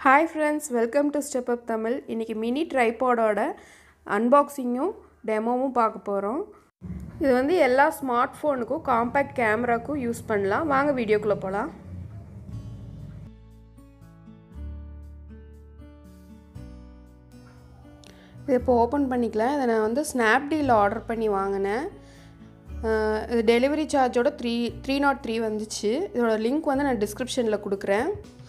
hi friends welcome to step up Tamil இன்றைக்கி mini ட்ரைபாடோட அன்பாக்சிங்கும் டெமோவும் பார்க்க போகிறோம் இது வந்து எல்லா ஸ்மார்ட் ஃபோனுக்கும் காம்பேக்ட் கேமராக்கும் யூஸ் பண்ணலாம் வாங்க வீடியோக்குள்ளே போகலாம் இது இப்போ ஓப்பன் பண்ணிக்கலாம் இதை நான் வந்து ஸ்னாப்டீல் ஆர்டர் பண்ணி வாங்கினேன் இது டெலிவரி சார்ஜோட த்ரீ த்ரீ நாட் த்ரீ வந்துச்சு இதோட லிங்க் வந்து நான் டிஸ்கிரிப்ஷனில் கொடுக்குறேன்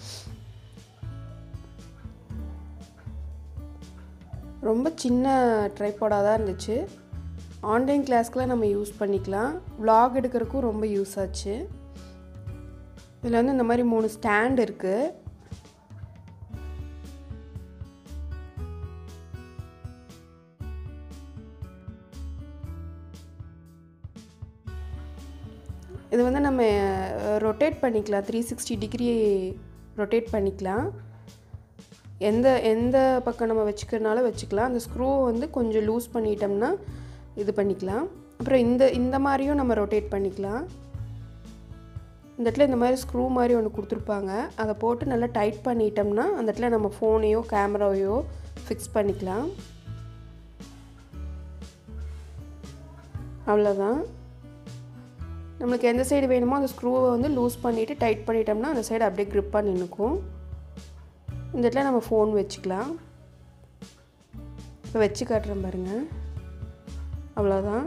ரொம்ப சின்ன ட்ரைபாடாக தான் இருந்துச்சு ஆன்லைன் கிளாஸ்க்கெலாம் நம்ம யூஸ் பண்ணிக்கலாம் விலாக் எடுக்கிறதுக்கும் ரொம்ப யூஸ் ஆச்சு இதில் வந்து இந்த மாதிரி மூணு ஸ்டாண்ட் இருக்குது இது வந்து நம்ம ரொட்டேட் பண்ணிக்கலாம் த்ரீ சிக்ஸ்டி டிகிரி ரொட்டேட் பண்ணிக்கலாம் எந்த எந்த பக்கம் நம்ம வச்சுக்கிறனால வச்சுக்கலாம் அந்த ஸ்க்ரூவை வந்து கொஞ்சம் லூஸ் பண்ணிட்டோம்னா இது பண்ணிக்கலாம் அப்புறம் இந்த இந்த மாதிரியும் நம்ம ரொட்டேட் பண்ணிக்கலாம் இந்த இடத்துல இந்த மாதிரி ஸ்க்ரூ மாதிரி ஒன்று கொடுத்துருப்பாங்க அதை போட்டு நல்லா டைட் பண்ணிட்டோம்னா அந்த இடத்துல நம்ம ஃபோனையோ கேமராவையோ ஃபிக்ஸ் பண்ணிக்கலாம் அவ்வளோதான் நம்மளுக்கு எந்த சைடு வேணுமோ அந்த ஸ்க்ரூவை வந்து லூஸ் பண்ணிவிட்டு டைட் பண்ணிட்டோம்னா அந்த சைடு அப்படியே க்ரிப்பாக நின்றுக்கும் இந்த இடத்துல நம்ம ஃபோன் வச்சுக்கலாம் இப்போ வச்சு காட்டுறேன் பாருங்கள் அவ்வளோதான்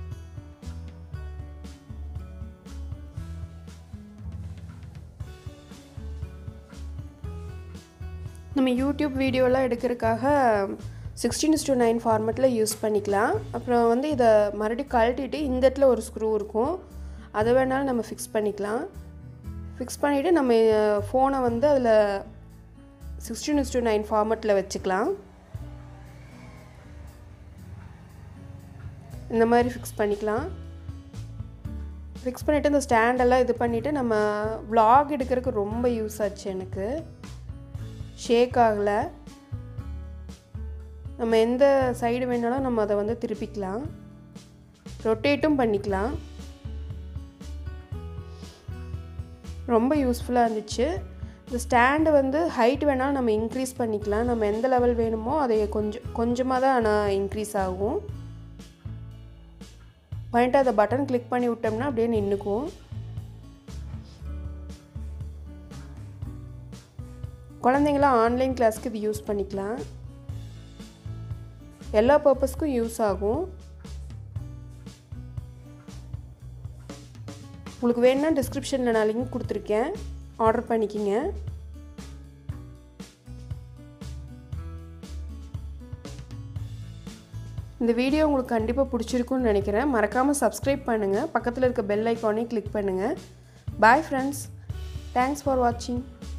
நம்ம யூடியூப் வீடியோலாம் எடுக்கிறதுக்காக சிக்ஸ்டீன் டு நைன் ஃபார்மெட்டில் யூஸ் பண்ணிக்கலாம் அப்புறம் வந்து இதை மறுபடியும் கழட்டிட்டு இந்த இடத்துல ஒரு ஸ்க்ரூ இருக்கும் அதை வேணாலும் நம்ம ஃபிக்ஸ் பண்ணிக்கலாம் ஃபிக்ஸ் பண்ணிவிட்டு நம்ம ஃபோனை வந்து அதில் சிக்ஸ்டீன் டு நைன் ஃபார்மெட்டில் வச்சுக்கலாம் இந்த மாதிரி ஃபிக்ஸ் பண்ணிக்கலாம் ஃபிக்ஸ் பண்ணிவிட்டு இந்த ஸ்டாண்டெல்லாம் இது பண்ணிவிட்டு நம்ம விலாக் எடுக்கிறதுக்கு ரொம்ப யூஸ் ஆச்சு எனக்கு ஷேக் ஆகலை நம்ம எந்த சைடு வேணாலும் நம்ம அதை வந்து திருப்பிக்கலாம் ரொட்டேட்டும் பண்ணிக்கலாம் ரொம்ப யூஸ்ஃபுல்லாக இருந்துச்சு இந்த ஸ்டாண்டு வந்து ஹைட் வேணாலும் நம்ம இன்க்ரீஸ் பண்ணிக்கலாம் நம்ம எந்த லெவல் வேணுமோ அதை கொஞ்சம் கொஞ்சமாக தான் ஆனால் இன்க்ரீஸ் ஆகும் பண்ணிட்டு அதை பட்டன் கிளிக் பண்ணி விட்டோம்னா அப்படியே நின்றுக்கும் குழந்தைங்களாம் ஆன்லைன் கிளாஸ்க்கு இது யூஸ் பண்ணிக்கலாம் எல்லா பர்பஸ்க்கும் யூஸ் ஆகும் உங்களுக்கு வேணும்னா டிஸ்கிரிப்ஷனில் நான் லிங்க் கொடுத்துருக்கேன் ஆர்டர் பண்ணிக்கிங்க இந்த வீடியோ உங்களுக்கு கண்டிப்பாக பிடிச்சிருக்குன்னு நினைக்கிறேன் மறக்காமல் சப்ஸ்கிரைப் பண்ணுங்கள் பக்கத்தில் இருக்க பெல் ஐக்கானே கிளிக் பண்ணுங்கள் பாய் ஃப்ரெண்ட்ஸ் தேங்க்ஸ் ஃபார் வாட்சிங்